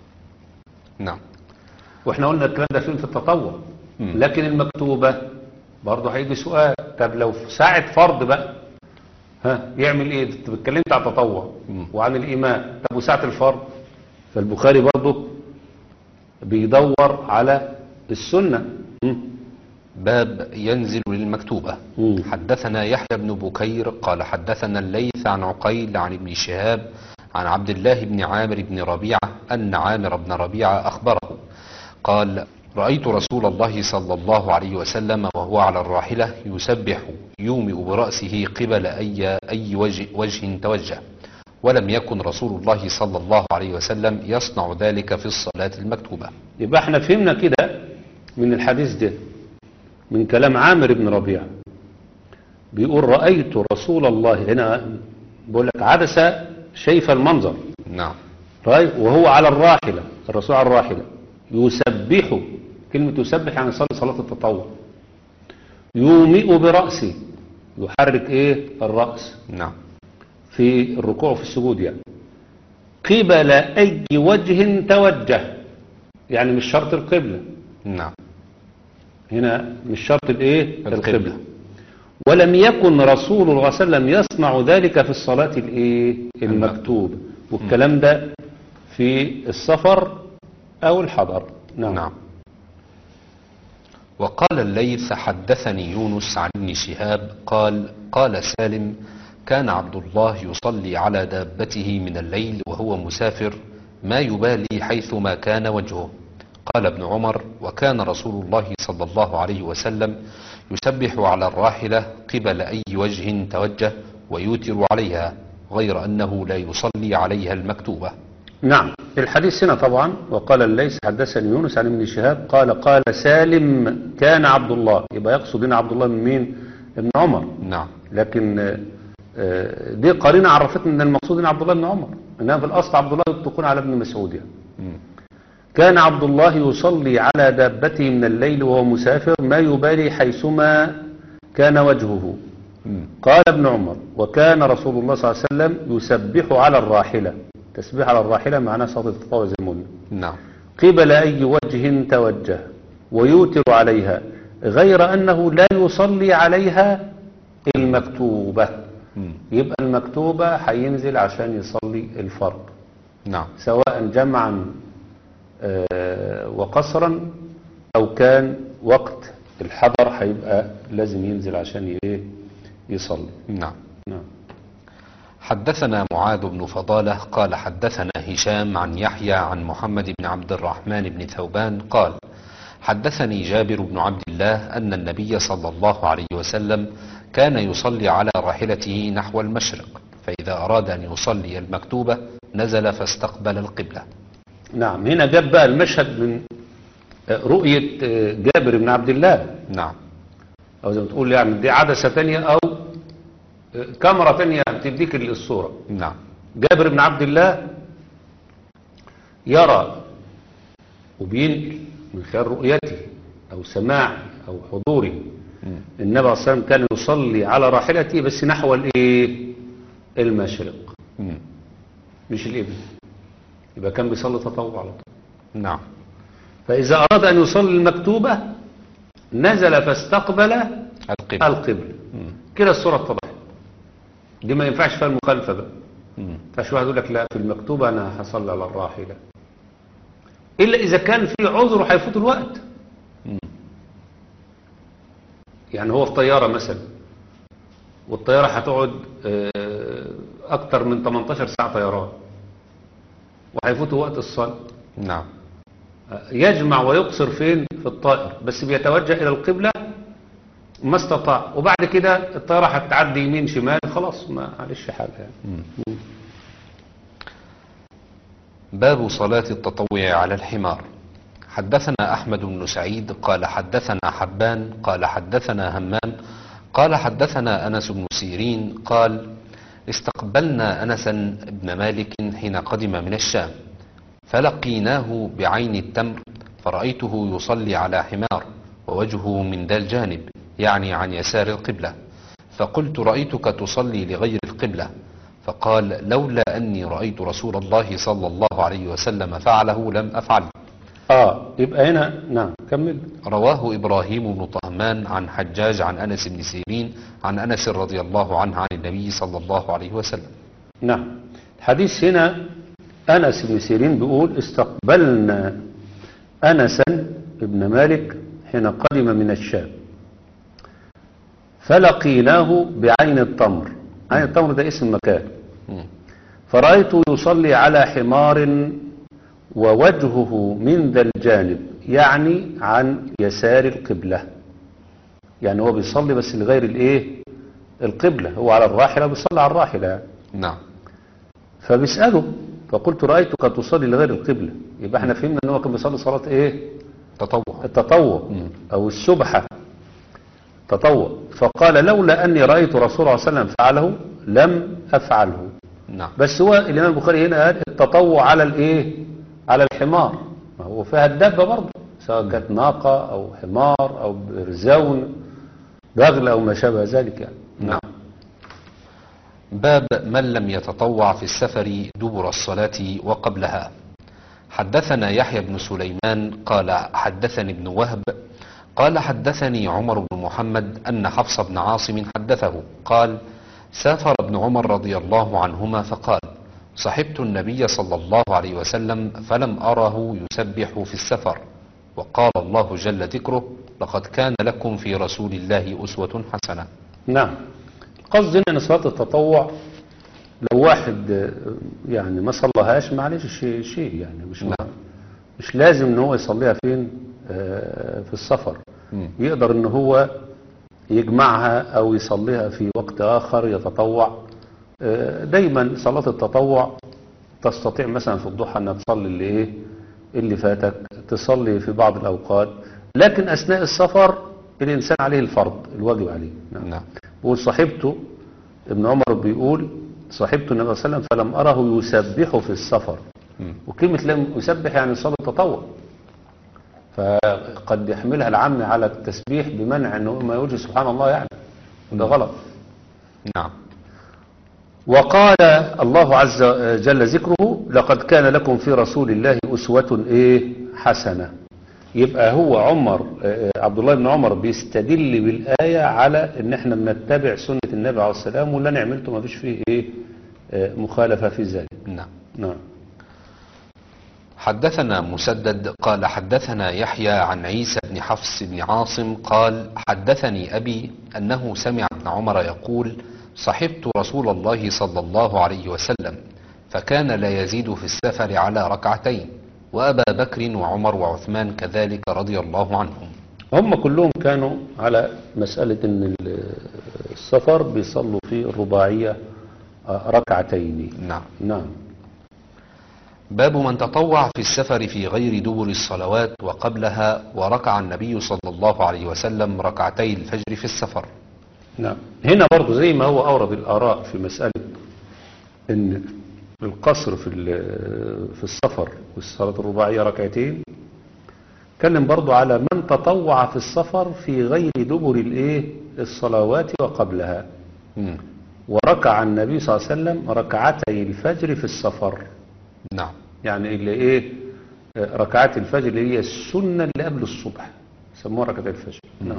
نعم واحنا قلنا الكلام ده فين في التطوع مم. لكن المكتوبة برضه هيجي سؤال طب لو في ساعة فرض بقى ها يعمل ايه انت اتكلمت عن التطوع مم. وعن الايمان طب وساعة الفرض فالبخاري برضه بيدور على السنة مم. باب ينزل للمكتوبة مم. حدثنا يحيى بن بكير قال حدثنا الليث عن عقيل عن ابن شهاب عن عبد الله بن عامر بن ربيعة أن عامر بن ربيعة أخبره قال رأيت رسول الله صلى الله عليه وسلم وهو على الراحلة يسبح يومئ برأسه قبل أي, أي وجه, وجه توجه ولم يكن رسول الله صلى الله عليه وسلم يصنع ذلك في الصلاة المكتوبة يبقى احنا فهمنا كده من الحديث ده من كلام عامر بن ربيعة بيقول رأيت رسول الله هنا بقول لك عدسة شايف المنظر نعم طيب وهو على الراحلة الرسول على الراحلة يسبح كلمة يسبح يعني يصلي صلاة التطوع يومئ برأسه يحرك ايه الرأس نعم في الركوع وفي السجود يعني قبل أي وجه توجه يعني مش شرط القبلة نعم هنا مش شرط الايه القبلة. القبلة ولم يكن رسول الله صلى الله عليه وسلم يصنع ذلك في الصلاة الايه المكتوبة والكلام ده في السفر او الحضر نعم, نعم وقال الليث حدثني يونس عن ابن شهاب قال قال سالم كان عبد الله يصلي على دابته من الليل وهو مسافر ما يبالي حيث ما كان وجهه قال ابن عمر وكان رسول الله صلى الله عليه وسلم يسبح على الراحلة قبل أي وجه توجه ويوتر عليها غير أنه لا يصلي عليها المكتوبة نعم الحديث هنا طبعا وقال الليث حدثني يونس عن ابن شهاب قال قال سالم كان عبد الله يبقى يقصد هنا عبد الله من مين ابن عمر نعم لكن آه، آه، دي قرينة عرفتنا ان المقصود هنا عبد الله بن عمر انها في الاصل عبد الله يطلقون على ابن مسعود يعني مم. كان عبد الله يصلي على دابته من الليل وهو مسافر ما يبالي حيثما كان وجهه مم. قال ابن عمر وكان رسول الله صلى الله عليه وسلم يسبح على الراحلة تسبيح على الراحلة معناه صلاة التطوع زي ما قلنا نعم قبل أي وجه توجه ويوتر عليها غير أنه لا يصلي عليها المكتوبة مم. يبقى المكتوبة هينزل عشان يصلي الفرض نعم سواء جمعا آه، وقصرا أو كان وقت الحضر هيبقى لازم ينزل عشان ي- يصلي نعم نعم حدثنا معاذ بن فضالة قال حدثنا هشام عن يحيى عن محمد بن عبد الرحمن بن ثوبان قال حدثني جابر بن عبد الله أن النبي صلى الله عليه وسلم كان يصلي على راحلته نحو المشرق فإذا أراد أن يصلي المكتوبة نزل فاستقبل القبلة نعم هنا جاب بقى المشهد من آه، رؤية آه، جابر بن عبد الله نعم أو زي ما تقول يعني دي عدسة تانية أو آه، كاميرا تانية بتديك الصورة نعم جابر بن عبد الله يرى وبينقل من خلال رؤيته أو سماعه أو حضوره مم. النبي عليه الصلاة والسلام كان يصلي على راحلته بس نحو الايه المشرق مم. مش الإبل يبقى كان بيصلي تطوع على طول نعم فإذا أراد أن يصلي المكتوبة نزل فاستقبل القبلة القبل مم. كده الصورة اتضحت دي ما ينفعش فيها المخالفة بقى مم. ما ينفعش واحد يقول لك لا في المكتوبة أنا هصلي على الراحلة إلا إذا كان في عذر وهيفوت الوقت مم. يعني هو في طيارة مثلا والطيارة هتقعد آه، أكتر من 18 ساعة طيران وهيفوت وقت الصلاة نعم يجمع ويقصر فين في الطائر بس بيتوجه إلى القبلة ما استطاع وبعد كده الطيارة هتعدي يمين شمال خلاص ما عليش حاجة يعني. مم. باب صلاة التطوع على الحمار حدثنا أحمد بن سعيد قال حدثنا حبان قال حدثنا همام قال حدثنا أنس بن سيرين قال استقبلنا أنسا بن مالك حين قدم من الشام فلقيناه بعين التمر فرأيته يصلي على حمار ووجهه من ذا الجانب يعني عن يسار القبلة فقلت رأيتك تصلي لغير القبلة فقال لولا أني رأيت رسول الله صلى الله عليه وسلم فعله لم أفعل اه يبقى هنا نعم كمل رواه إبراهيم بن طهمان عن حجاج عن أنس بن سيرين عن أنس رضي الله عنه عن النبي صلى الله عليه وسلم نعم الحديث هنا أنس بن سيرين بيقول استقبلنا أنسا ابن مالك حين قدم من الشام فلقيناه بعين التمر عين التمر ده اسم مكان مم. فرأيته يصلي على حمار ووجهه من ذا الجانب يعني عن يسار القبلة يعني هو بيصلي بس لغير الايه القبلة هو على الراحلة بيصلي على الراحلة يعني. نعم فبيسأله فقلت رأيتك تصلي لغير القبلة يبقى احنا فهمنا ان هو كان بيصلي صلاة ايه تطوع التطوع مم. او السبحة تطوع فقال لولا اني رأيت رسول الله صلى الله عليه وسلم فعله لم افعله نعم بس هو الامام البخاري هنا قال التطوع على الايه على الحمار ما هو فيها الدابة برضه سواء كانت ناقة او حمار او برزون بغل او ما شابه ذلك يعني نعم باب من لم يتطوع في السفر دبر الصلاة وقبلها حدثنا يحيى بن سليمان قال حدثني ابن وهب قال حدثني عمر بن محمد أن حفص بن عاصم حدثه قال سافر ابن عمر رضي الله عنهما فقال صحبت النبي صلى الله عليه وسلم فلم أره يسبح في السفر وقال الله جل ذكره لقد كان لكم في رسول الله أسوة حسنة نعم القصد هنا ان صلاة التطوع لو واحد آه، يعني ما صلىهاش معلش شيء شيء يعني مش نعم. مش لازم ان هو يصليها فين آه، في السفر مم. يقدر ان هو يجمعها او يصليها في وقت اخر يتطوع آه، دايما صلاة التطوع تستطيع مثلا في الضحى انها تصلي اللي ايه اللي فاتك تصلي في بعض الاوقات لكن اثناء السفر الانسان عليه الفرض الواجب عليه نعم. نعم بيقول صاحبته ابن عمر بيقول صاحبته النبي صلى الله عليه وسلم فلم أره يسبح في السفر مم. وكلمة لم يسبح يعني صلاة التطوع فقد يحملها العام على التسبيح بمنع انه ما يقولش سبحان الله يعني وده غلط نعم وقال الله عز جل ذكره لقد كان لكم في رسول الله أسوة إيه حسنة يبقى هو عمر آه، عبد الله بن عمر بيستدل بالآية على ان احنا بنتبع سنة النبي عليه السلام واللي انا عملته ما فيش فيه ايه آه، مخالفة في ذلك نعم نعم حدثنا مسدد قال حدثنا يحيى عن عيسى بن حفص بن عاصم قال حدثني أبي أنه سمع ابن عمر يقول صحبت رسول الله صلى الله عليه وسلم فكان لا يزيد في السفر على ركعتين وأبا بكر وعمر وعثمان كذلك رضي الله عنهم هم كلهم كانوا على مسألة ان ال- السفر بيصلوا في الرباعية آه، ركعتين نعم نعم باب من تطوع في السفر في غير دبر الصلوات وقبلها وركع النبي صلى الله عليه وسلم ركعتي الفجر في السفر نعم هنا برضو زي ما هو أورد الآراء في مسألة إن القصر في ال- في السفر والصلاة الرباعية ركعتين اتكلم برضو على من تطوع في السفر في غير دبر الايه الصلوات وقبلها مم. وركع النبي صلى الله عليه وسلم ركعتي الفجر في السفر نعم يعني اللي ايه آه، ركعات الفجر اللي هي السنة اللي قبل الصبح سموها ركعتي الفجر نعم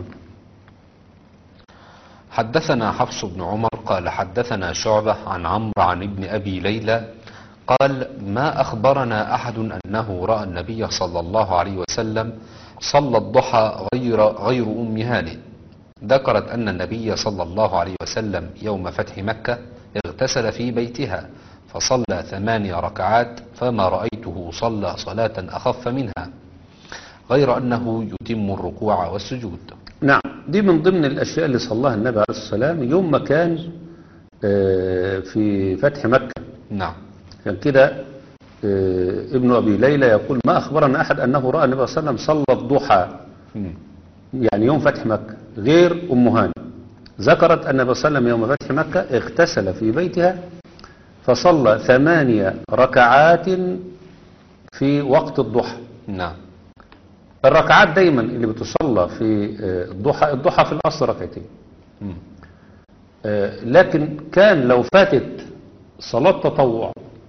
حدثنا حفص بن عمر قال حدثنا شعبة عن عمرو عن ابن أبي ليلى قال ما أخبرنا أحد أنه رأى النبي صلى الله عليه وسلم صلى الضحى غير غير أم هانئ ذكرت أن النبي صلى الله عليه وسلم يوم فتح مكة اغتسل في بيتها فصلى ثماني ركعات فما رأيته صلى صلاة أخف منها غير أنه يتم الركوع والسجود نعم دي من ضمن الأشياء اللي صلاها النبي عليه الصلاة والسلام يوم ما كان آه، في فتح مكة نعم عشان كده آه، ابن أبي ليلى يقول ما أخبرنا أحد أنه رأى النبي صلى الله عليه وسلم صلى الضحى مم. يعني يوم فتح مكة غير أم هاني ذكرت أن النبي صلى الله عليه وسلم يوم فتح مكة اغتسل في بيتها فصلى ثمانية ركعات في وقت الضحى نعم الركعات دايما اللي بتصلى في آه، الضحى الضحى في الأصل ركعتين مم. آه، لكن كان لو فاتت صلاة تطوع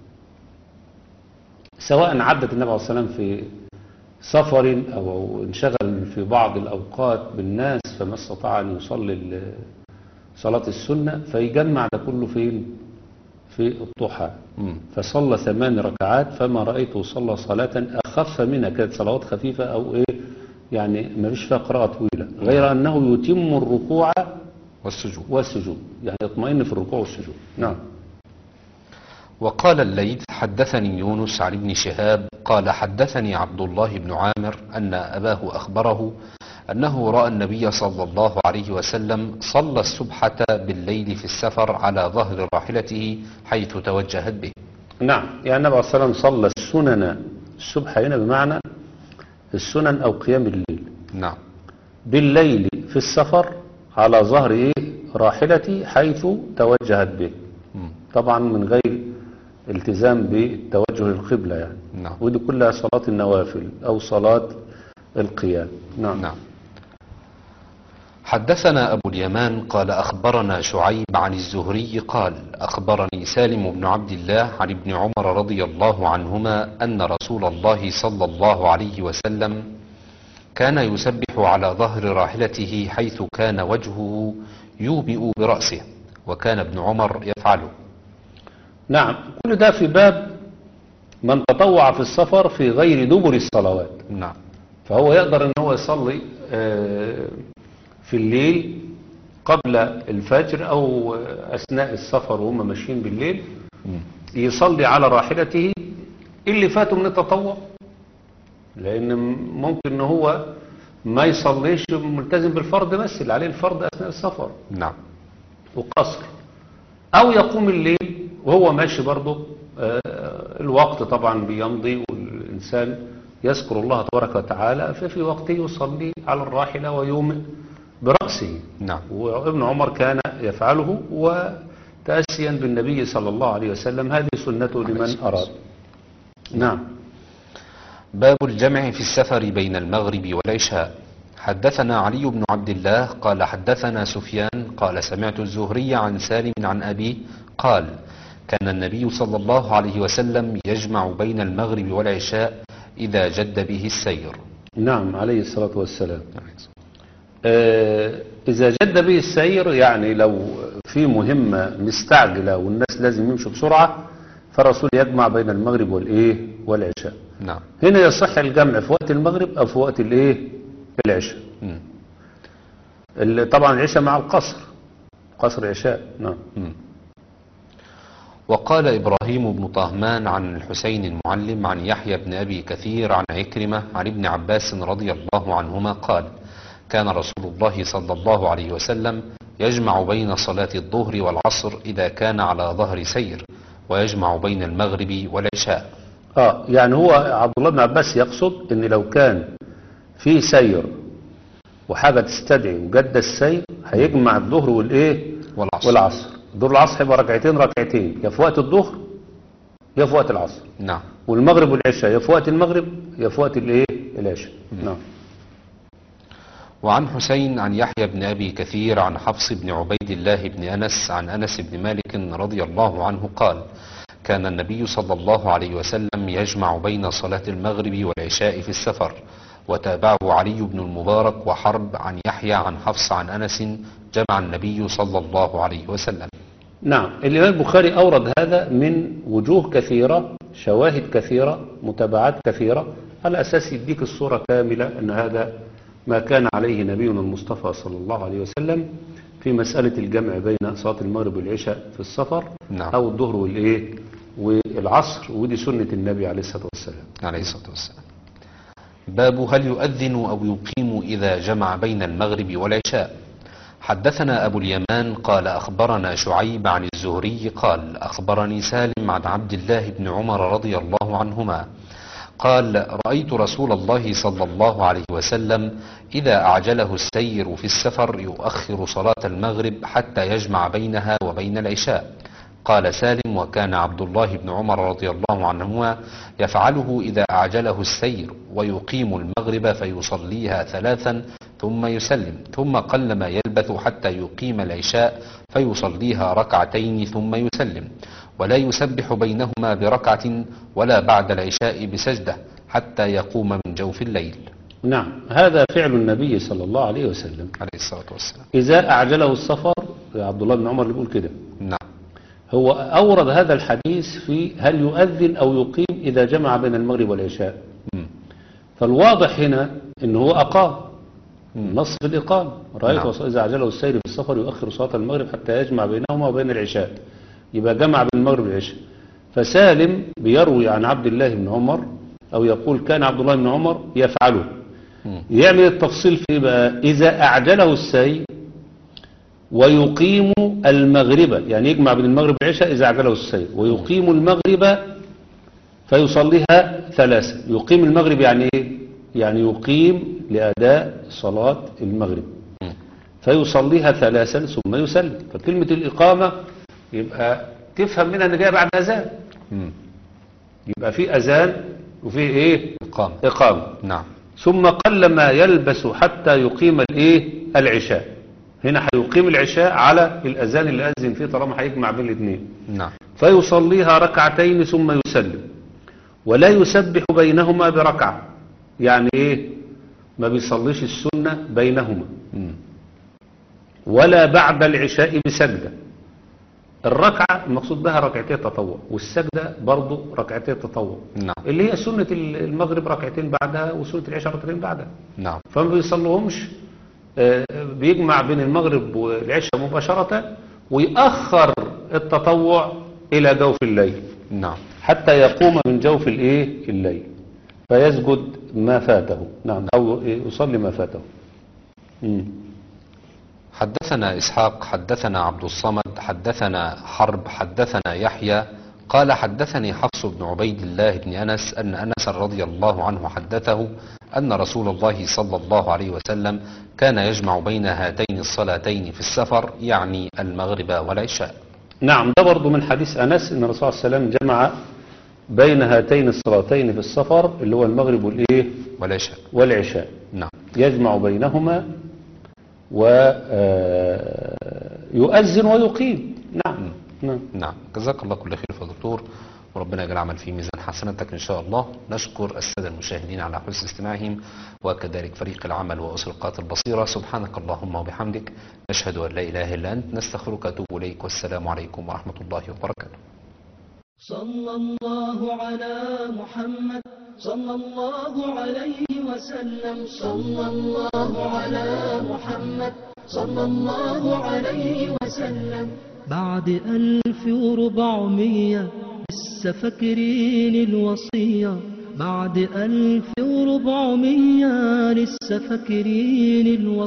سواء عدت النبي عليه الصلاة والسلام في سفر أو انشغل في بعض الأوقات بالناس فما استطاع أن يصلي ال- صلاة السنة فيجمع ده كله فين في الضحى مم. فصلى ثمان ركعات فما رأيته صلى صلاة أخف منها كانت صلوات خفيفة أو إيه يعني ما فيش فيها قراءة طويلة غير أنه يتم الركوع والسجود والسجود يعني يطمئن في الركوع والسجود نعم وقال الليث حدثني يونس عن ابن شهاب قال حدثني عبد الله بن عامر أن أباه أخبره أنه رأى النبي صلى الله عليه وسلم صلى السبحة بالليل في السفر على ظهر راحلته حيث توجهت به نعم يعني النبي عليه الصلاة والسلام صلى السنن الصبح هنا بمعنى السنن أو قيام الليل نعم بالليل في السفر على ظهر إيه راحلتي حيث توجهت به مم. طبعا من غير التزام بالتوجه للقبلة يعني نعم ودي كلها صلاة النوافل أو صلاة القيام نعم نعم حدثنا أبو اليمان قال أخبرنا شعيب عن الزهري قال أخبرني سالم بن عبد الله عن ابن عمر رضي الله عنهما أن رسول الله صلى الله عليه وسلم كان يسبح على ظهر راحلته حيث كان وجهه يوبئ برأسه وكان ابن عمر يفعله نعم كل ده في باب من تطوع في السفر في غير دبر الصلوات نعم فهو يقدر ان هو يصلي آه، في الليل قبل الفجر او اثناء السفر وهم ماشيين بالليل مم. يصلي على راحلته اللي فاته من التطوع لان ممكن ان هو ما يصليش ملتزم بالفرض بس اللي عليه الفرض اثناء السفر نعم وقصر او يقوم الليل وهو ماشي برضه آه، الوقت طبعا بيمضي والانسان يذكر الله تبارك وتعالى ففي وقته يصلي على الراحلة ويومئ برأسه نعم وابن عمر كان يفعله وتأسيا بالنبي صلى الله عليه وسلم هذه سنته لمن أراد نعم باب الجمع في السفر بين المغرب والعشاء حدثنا علي بن عبد الله قال حدثنا سفيان قال سمعت الزهري عن سالم عن أبيه قال كان النبي صلى الله عليه وسلم يجمع بين المغرب والعشاء إذا جد به السير نعم عليه الصلاة والسلام آه، إذا جد به السير يعني لو في مهمة مستعجلة والناس لازم يمشوا بسرعة فالرسول يجمع بين المغرب والإيه والعشاء نعم هنا يصح الجمع في وقت المغرب أو في وقت الإيه العشاء مم. ال- طبعا العشاء مع القصر قصر عشاء نعم مم. وقال إبراهيم بن طهمان عن الحسين المعلم عن يحيى بن أبي كثير عن عكرمة عن ابن عباس رضي الله عنهما قال كان رسول الله صلى الله عليه وسلم يجمع بين صلاة الظهر والعصر إذا كان على ظهر سير ويجمع بين المغرب والعشاء اه يعني هو عبد الله بن عباس يقصد ان لو كان في سير وحاجة تستدعي وجد السير هيجمع الظهر والايه والعصر والعصر الظهر والعصر هيبقى ركعتين ركعتين يا في وقت الظهر يا في وقت العصر نعم والمغرب والعشاء يا في وقت المغرب يا في وقت الايه العشاء نعم وعن حسين عن يحيى بن أبي كثير عن حفص بن عبيد الله بن أنس عن أنس بن مالك رضي الله عنه قال كان النبي صلى الله عليه وسلم يجمع بين صلاة المغرب والعشاء في السفر وتابعه علي بن المبارك وحرب عن يحيى عن حفص عن أنس جمع النبي صلى الله عليه وسلم نعم الإمام البخاري أورد هذا من وجوه كثيرة شواهد كثيرة متابعات كثيرة على أساس يديك الصورة كاملة أن هذا ما كان عليه نبينا المصطفى صلى الله عليه وسلم في مسألة الجمع بين صلاة المغرب والعشاء في السفر نعم. أو الظهر والإيه والعصر ودي سنة النبي عليه الصلاة والسلام عليه الصلاة والسلام باب هل يؤذن أو يقيم إذا جمع بين المغرب والعشاء حدثنا أبو اليمان قال أخبرنا شعيب عن الزهري قال أخبرني سالم عن عبد الله بن عمر رضي الله عنهما قال رأيت رسول الله صلى الله عليه وسلم إذا أعجله السير في السفر يؤخر صلاة المغرب حتى يجمع بينها وبين العشاء قال سالم وكان عبد الله بن عمر رضي الله عنهما يفعله إذا أعجله السير ويقيم المغرب فيصليها ثلاثا ثم يسلم ثم قلما يلبث حتى يقيم العشاء فيصليها ركعتين ثم يسلم ولا يسبح بينهما بركعة ولا بعد العشاء بسجدة حتى يقوم من جوف الليل نعم هذا فعل النبي صلى الله عليه وسلم عليه الصلاة والسلام إذا أعجله السفر عبد الله بن عمر اللي بيقول كده نعم هو أورد هذا الحديث في هل يؤذن أو يقيم إذا جمع بين المغرب والعشاء مم. فالواضح هنا أنه هو أقام نص في الإقامة رأيت نعم. نعم. إذا عجله السير في السفر يؤخر صلاة المغرب حتى يجمع بينهما وبين العشاء يبقى جمع بين المغرب والعشاء فسالم بيروي عن عبد الله بن عمر أو يقول كان عبد الله بن عمر يفعله مم. يعمل التفصيل في بقى إذا أعجله السير ويقيم المغرب يعني يجمع بين المغرب والعشاء إذا أعجله السير ويقيم المغرب فيصليها ثلاثة يقيم المغرب يعني إيه؟ يعني يقيم لأداء صلاة المغرب مم. فيصليها ثلاثا ثم يسلم فكلمة الإقامة يبقى تفهم منها أن جاية بعد أذان مم. يبقى في أذان وفي إيه إقامة إقامة نعم ثم قلما يلبس حتى يقيم الايه العشاء هنا هيقيم العشاء على الاذان اللي اذن فيه طالما هيجمع بين الاثنين نعم فيصليها ركعتين ثم يسلم ولا يسبح بينهما بركعه يعني ايه ما بيصليش السنه بينهما مم. ولا بعد العشاء بسجده الركعه المقصود بها ركعتين تطوع والسجده برضه ركعتين تطوع نعم اللي هي سنه المغرب ركعتين بعدها وسنه العشاء ركعتين بعدها نعم فما بيصلوهمش آه، بيجمع بين المغرب والعشاء مباشرة ويأخر التطوع إلى جوف الليل نعم حتى يقوم من جوف الايه الليل فيسجد ما فاته نعم أو يصلي ما فاته مم. حدثنا إسحاق حدثنا عبد الصمد حدثنا حرب حدثنا يحيى قال حدثني حفص بن عبيد الله بن أنس أن أنس رضي الله عنه حدثه أن رسول الله صلى الله عليه وسلم كان يجمع بين هاتين الصلاتين في السفر يعني المغرب والعشاء نعم ده برضو من حديث أنس أن الرسول صلى الله عليه وسلم جمع بين هاتين الصلاتين في السفر اللي هو المغرب والإيه والعشاء والعشاء نعم يجمع بينهما ويؤذن ويقيم نعم نعم نعم جزاك الله كل خير يا دكتور وربنا يجعل العمل في ميزان حسناتك إن شاء الله نشكر السادة المشاهدين على حسن استماعهم وكذلك فريق العمل وأسرقات البصيرة سبحانك اللهم وبحمدك نشهد أن لا إله إلا أنت نستغفرك وأتوب إليك والسلام عليكم ورحمة الله وبركاته صلى الله على محمد صلى الله عليه وسلم صلى الله على محمد صلى الله عليه وسلم بعد ألف وربعمية لسه فاكرين الوصية بعد ألف وربعمية لسه فاكرين الوصية